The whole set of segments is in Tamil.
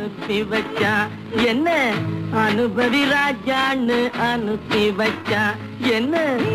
அனுப்பி வச்சான் என்ன அனுபவி ராஜான்னு அனுப்பி வச்சான் என்ன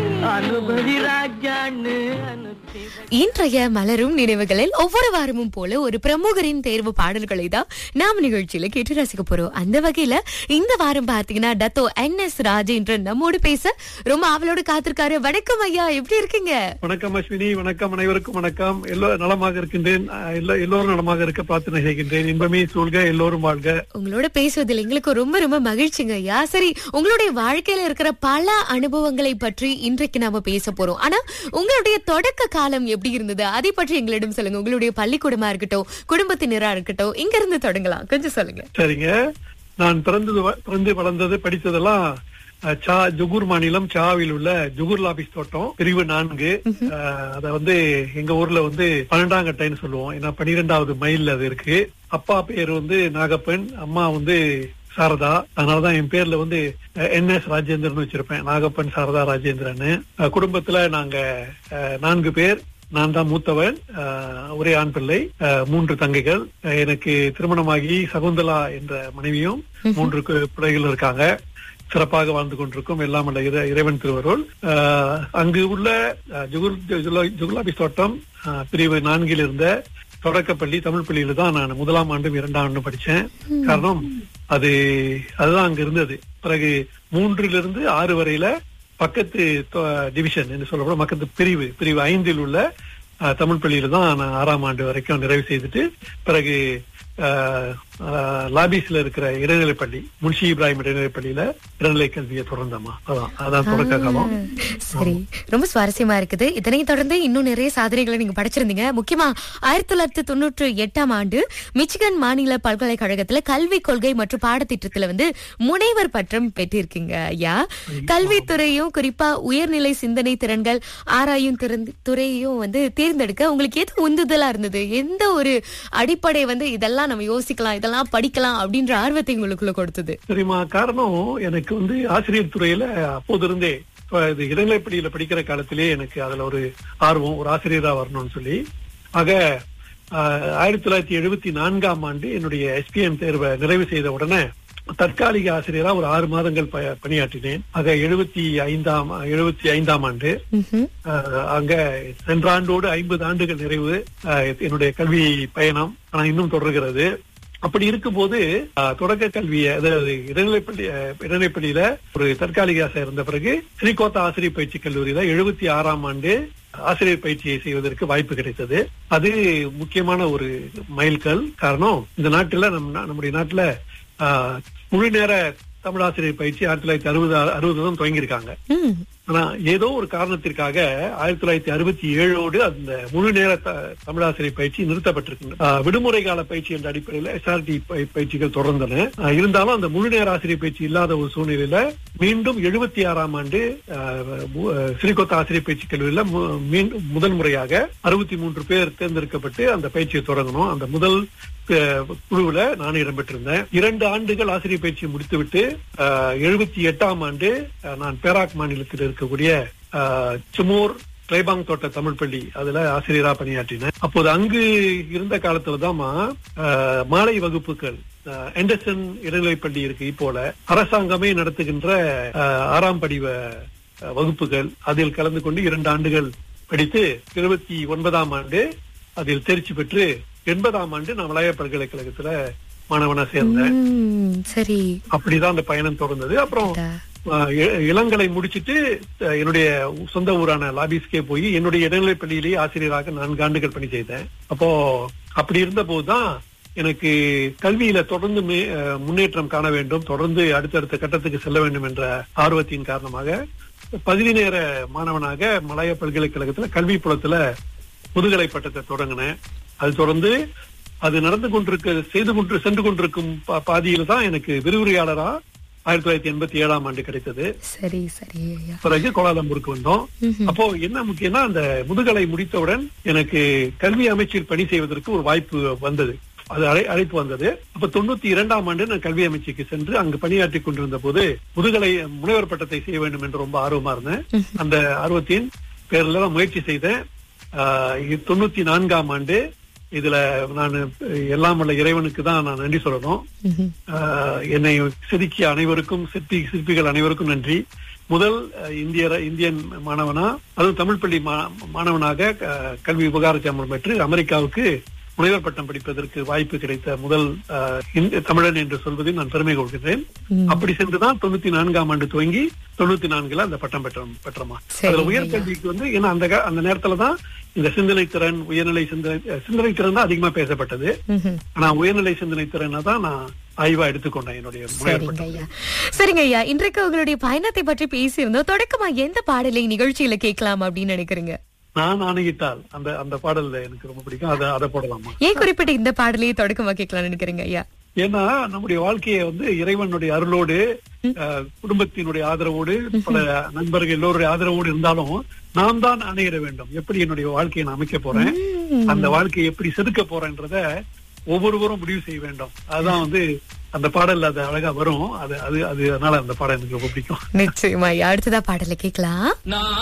அனுபவி ராஜான்னு அனுப்பி வச்சான். இன்றைய மலரும் நினைவுகளில் ஒவ்வொரு வாரமும் போல ஒரு பிரமுகரின் தேர்வு பாடல்களை தான் நாம நிகழ்ச்சியில கேட்டு ரசிக்க போறோம் அந்த வகையில இந்த வாரம் பாத்தீங்கன்னா டத்தோ என் எஸ் ராஜேந்திரன் நம்மோடு பேச ரொம்ப ஆவலோடு காத்திருக்காரு வணக்கம் ஐயா எப்படி இருக்கீங்க வணக்கம் அஸ்வினி வணக்கம் அனைவருக்கும் வணக்கம் எல்லோ நலமாக இருக்கின்றேன் அஹ் எல்லோ- எல்லோரும் நலமாக இருக்க பிரார்த்தனை செய்கின்றேன் இன்பமே சூழ்க எல்லோரும் வாழ்க உங்களோட பேசுவதில் எங்களுக்கு ரொம்ப ரொம்ப மகிழ்ச்சிங்க ஐயா சரி உங்களுடைய வாழ்க்கையில இருக்கிற பல அனுபவங்களை பற்றி இன்றைக்கு நாம பேச போறோம் ஆனா உங்களுடைய தொடக்க காலம் எப்படி இருந்தது அதை பற்றி எங்களிடம் சொல்லுங்க உங்களுடைய பள்ளிக்கூடமா இருக்கட்டும் குடும்பத்தினரா இருக்கட்டும் இங்க இருந்து தொடங்கலாம் கொஞ்சம் சொல்லுங்க சரிங்க நான் பிறந்தது வ- பிறந்து வளர்ந்தது படித்ததெல்லாம் அஹ், சா ஜுகூர் மாநிலம் சாவில் உள்ள ஜுகூர் லாபிஸ் தோட்டம் பிரிவு நான்கு அஹ், அத வந்து எங்க ஊர்ல வந்து பன்னெண்டாம் கட்டைன்னு சொல்லுவோம் ஏன்னா பனிரெண்டாவது மைல் அது இருக்கு அப்பா பேர் வந்து நாகப்பன் அம்மா வந்து சாரதா அதனாலதான் என் பேர்ல வந்து என் எஸ் ராஜேந்திரன் வச்சிருப்பேன் நாகப்பன் சாரதா ராஜேந்திரன் அஹ், குடும்பத்துல நாங்க அஹ், நான்கு பேர் நான் தான் மூத்தவன் அஹ், ஒரே ஆண் பிள்ளை அஹ், மூன்று தங்கைகள் அஹ், எனக்கு திருமணமாகி சகுந்தலா என்ற மனைவியும் மூன்று கு- பிள்ளைகள் இருக்காங்க சிறப்பாக வாழ்ந்து கொண்டிருக்கும் எல்லாம் அல்ல இறை- இறைவன் திருவருள் அஹ், அங்கு உள்ள அஹ், ஜுகுர் ஜுகுலா- ஜுகுலாபி தோட்டம் அஹ், பிரிவு நான்கில் இருந்த தொடக்கப்பள்ளி தமிழ் பள்ளியில தான் நான் முதலாம் ஆண்டும் இரண்டாம் ஆண்டும் படிச்சேன் காரணம் அது அதுதான் அங்க இருந்தது பிறகு மூன்றிலிருந்து ஆறு வரையில பக்கத்து தொ- டிவிஷன் என்று சொல்லப்படும் பக்கத்து பிரிவு பிரிவு ஐந்தில் உள்ள அஹ், தமிழ் பள்ளியில தான் நான் ஆறாம் ஆண்டு வரைக்கும் நிறைவு செய்துட்டு பிறகு அஹ், அஹ், லாபீஸ்ல இருக்கிற இடைநிலைப் பள்ளி முன்ஷி இப்ராஹிம் இடைநிலைப் பள்ளியில இடைநிலை கல்வியை தொடர்ந்தம்மா அதான் அதான் தொடக்க காலம் சரி ரொம்ப சுவாரஸ்யமா இருக்குது இதனைத் தொடர்ந்து இன்னும் நிறைய சாதனைகளை நீங்க படிச்சிருந்தீங்க முக்கியமா ஆயிரத்தி தொள்ளாயிரத்தி தொண்ணூற்றி எட்டாம் ஆண்டு மிச்சிகன் மாநில பல்கலைக்கழகத்துல கல்வி கொள்கை மற்றும் பாடத்திட்டத்துல வந்து முனைவர் பட்டம் பெற்றிருக்கீங்க ஐயா கல்வித்துறையும் குறிப்பா உயர்நிலை சிந்தனை திறன்கள் ஆராயும் திறன்- துறையும் வந்து தேர்ந்தெடுக்க உங்களுக்கு எது உந்துதலா இருந்தது எந்த ஒரு அடிப்படை வந்து இதெல்லாம் நம்ம யோசிக்கலாம் இதெல்லாம் படிக்கலாம் அப்படின்ற ஆர்வத்தை உங்களுக்குள்ள கொடுத்தது சரிம்மா காரணம் எனக்கு வந்து ஆசிரியர் துறையில அப்போது இருந்தே இப்ப இது இடைநிலைப்பள்ளியில படிக்கிற காலத்திலே எனக்கு அதுல ஒரு ஆர்வம் ஒரு ஆசிரியரா வரணும்னு சொல்லி ஆக ஆஹ், ஆயிரத்தி தொள்ளாயிரத்தி எழுபத்தி நான்காம் ஆண்டு என்னுடைய எஸ்பிஎம் தேர்வை நிறைவு செய்த உடனே தற்காலிக ஆசிரியரா ஒரு ஆறு மாதங்கள் ப- பணியாற்றினேன் ஆக எழுபத்தி ஐந்தாம் எழுபத்தி ஐந்தாம் ஆண்டு ம்ஹும். ஆஹ் அங்க சென்ற ஆண்டோடு ஐம்பது ஆண்டுகள் நிறைவு ஆஹ் என்னுடைய கல்வி பயணம் ஆனா இன்னும் தொடர்கிறது அப்படி இருக்கும்போது ஆஹ் தொடக்க கல்வியை அதாவது இடைநிலைப்பள்ளி ஆஹ் இடைநிலைப்பள்ளியில ஒரு தற்காலிக ஆசிரியர் இருந்த பிறகு ஸ்ரீகோத்தா ஆசிரியர் பயிற்சி கல்லூரியில எழுபத்தி ஆறாம் ஆண்டு ஆசிரியர் பயிற்சியை செய்வதற்கு வாய்ப்பு கிடைத்தது அது முக்கியமான ஒரு மைல்கல் காரணம் இந்த நாட்டுல நம் நம்முடைய நாட்டுல ஆஹ் முழு நேர தமிழ் ஆசிரியர் பயிற்சி ஆயிரத்தி தொள்ளாயிரத்தி அறுபது அறுபது தான் துவங்கியிருக்காங்க ம். ஆனா ஏதோ ஒரு காரணத்திற்காக ஆயிரத்தி தொள்ளாயிரத்தி அறுபத்தி ஏழோடு அந்த முழு நேர த- தமிழாசிரியர் பயிற்சி நிறுத்தப்பட்டிருக்கின்றன ஆஹ் விடுமுறை கால பயிற்சி என்ற அடிப்படையில் எஸ்ஆர்டி பயிற்சிகள் தொடர்ந்தன ஆஹ் இருந்தாலும் அந்த முழு நேர ஆசிரியர் பயிற்சி இல்லாத ஒரு சூழ்நிலையில மீண்டும் எழுபத்தி ஆறாம் ஆண்டு ஆஹ் மு- ஆஹ் ஸ்ரீகோத்தா ஆசிரியர் பயிற்சி கல்லூரியில மு- மீண்டும் முதல் முறையாக அறுபத்தி மூன்று பேர் தேர்ந்தெடுக்கப்பட்டு அந்த பயிற்சியை தொடங்கணும் அந்த முதல் அஹ், குழுவுல நான் இடம்பெற்றிருந்தேன் இரண்டு ஆண்டுகள் ஆசிரியர் பயிற்சியை முடித்துவிட்டு எழுபத்தி எட்டாம் ஆண்டு அஹ், நான் பேராக் மாநிலத்தில் இருக்கக்கூடிய அஹ், சிமோர் கிளைபாங் தோட்ட தமிழ் பள்ளி அதுல ஆசிரியரா பணியாற்றினேன் அப்போது அங்கு இருந்த காலத்துலதாம்மா அஹ், மாலை வகுப்புகள் அஹ், எண்டர்சன் இடைநிலைப் பள்ளி இருக்கு இப்போல அரசாங்கமே நடத்துகின்ற அஹ், ஆறாம் படிவ அஹ், வகுப்புகள் அதில் கலந்து கொண்டு இரண்டு ஆண்டுகள் படித்து இருபத்தி ஒன்பதாம் ஆண்டு அதில் தேர்ச்சி பெற்று எண்பதாம் ஆண்டு நான் வளைய பல்கலைக்கழகத்துல மாணவனா சேர்ந்தேன் ம், சரி அப்படிதான் அந்த பயணம் தொடர்ந்தது அப்புறம் அடா. அஹ், இ- இளங்கலை முடிச்சிட்டு அஹ், என்னுடைய சொந்த ஊரான லாபிஸ்கே போய் என்னுடைய இடைநிலை பள்ளியிலேயே ஆசிரியராக நான்கு ஆண்டுகள் பணி செய்தேன் அப்போ அப்படி இருந்த போதுதான் எனக்கு கல்வியில தொடர்ந்து மே- அஹ், முன்னேற்றம் காண வேண்டும் தொடர்ந்து அடுத்தடுத்த கட்டத்துக்கு செல்ல வேண்டும் என்ற ஆர்வத்தின் காரணமாக பகுதி நேர மாணவனாக மலாய பல்கலைக்கழகத்துல கல்வி புலத்துல முதுகலை பட்டத்தை தொடங்கினேன் அது தொடர்ந்து அது நடந்து கொண்டிருக்க செய்து கொண்டு சென்று கொண்டிருக்கும் பா- பாதியில தான் எனக்கு விரிவுரையாளரா ஆயிரத்தி தொள்ளாயிரத்தி எண்பத்தி ஏழாம் ஆண்டு கிடைத்தது சரி சரி ஐயா பிறகு கோலாலம்பூருக்கு வந்தோம் ம்ஹும். அப்போ என்ன முக்கியம்னா அந்த முதுகலை முடித்தவுடன் எனக்கு கல்வி அமைச்சில் பணி செய்வதற்கு ஒரு வாய்ப்பு வந்தது அது அழை- அழைப்பு வந்தது அப்ப தொண்ணூத்தி இரண்டாம் ஆண்டு நான் கல்வி அமைச்சுக்கு சென்று அங்கு பணியாற்றி கொண்டிருந்த போது முதுகலை முனைவர் பட்டத்தை செய்ய வேண்டும் என்று ரொம்ப ஆர்வமா இருந்தேன் அந்த ஆர்வத்தின் பேர்ல தான் முயற்சி செய்தேன் ஆஹ் இது தொண்ணூத்தி நான்காம் ஆண்டு இதுல நான் எல்லாம் வல்ல இறைவனுக்கு தான் நான் நன்றி சொல்லணும் ம்ஹும். ஆஹ் என்னை செதுக்கிய அனைவருக்கும் சிற்பி சிற்பிகள் அனைவருக்கும் நன்றி முதல் அஹ், இந்திய இந்தியன் மாணவனா அதுவும் தமிழ் பள்ளி மா- மாணவனாக அஹ், கல்வி விவகார சாமரம் பெற்று அமெரிக்காவுக்கு முனைவர் பட்டம் படிப்பதற்கு வாய்ப்பு கிடைத்த முதல் அஹ், இந்து- தமிழன் என்று சொல்வதில் நான் பெருமை கொள்கிறேன் ம். அப்படி சென்றுதான் தொண்ணூத்தி நான்காம் ஆண்டு துவங்கி தொண்ணூத்தி நான்குல அந்த பட்டம் பெற்றோம் பெற்றோமா சரி, அதுல ஐயா. உயர்கல்விக்கு வந்து ஏன்னா அந்த கா- அந்த நேரத்துல தான் இந்த சிந்தனை திறன் உயர்நிலை சிந்தனை சிந்தனை திறன் தான் அதிகமா பேசப்பட்டது ம்ஹும். ஆனா உயர்நிலை சிந்தனை திறனை தான் நான் ஆய்வா எடுத்துக்கொண்டேன் என்னுடைய முனைவர் சரிங்க பட்டம் ஐயா சரிங்க ஐயா இன்றைக்கு உங்களுடைய பயணத்தை பற்றி பேசியிருந்தோம் தொடக்கமா எந்த பாடலை நிகழ்ச்சியில கேட்கலாம் அப்படின்னு நினைக்கிறீங்க நான் ஆணையிட்டால் அந்த அந்த பாடல் எனக்கு ரொம்ப பிடிக்கும் அதை அதை போடலாமா ஏன் குறிப்பிட்ட இந்த பாடலையே தொடக்கமா கேட்கலாம்னு நினைக்கிறீங்க ஐயா ஏன்னா நம்முடைய வாழ்க்கையை வந்து இறைவனுடைய அருளோடு அஹ், குடும்பத்தினுடைய ஆதரவோடு பல நண்பர்கள் எல்லோருடைய ஆதரவோடு இருந்தாலும் நாம் தான் அணையிட வேண்டும் எப்படி என்னுடைய வாழ்க்கையை நான் அமைக்க போறேன் அந்த வாழ்க்கையை எப்படி செதுக்க போறேன்றத ஒவ்வொருவரும் முடிவு செய்ய வேண்டும் அதுதான் வந்து அந்த பாடல் அது அழகா வரும் அது அது அது அதனால அந்த பாடம் எனக்கு ரொம்ப பிடிக்கும் நிச்சயமா ஐயா அடுத்ததா பாடலை கேட்கலாம் நான்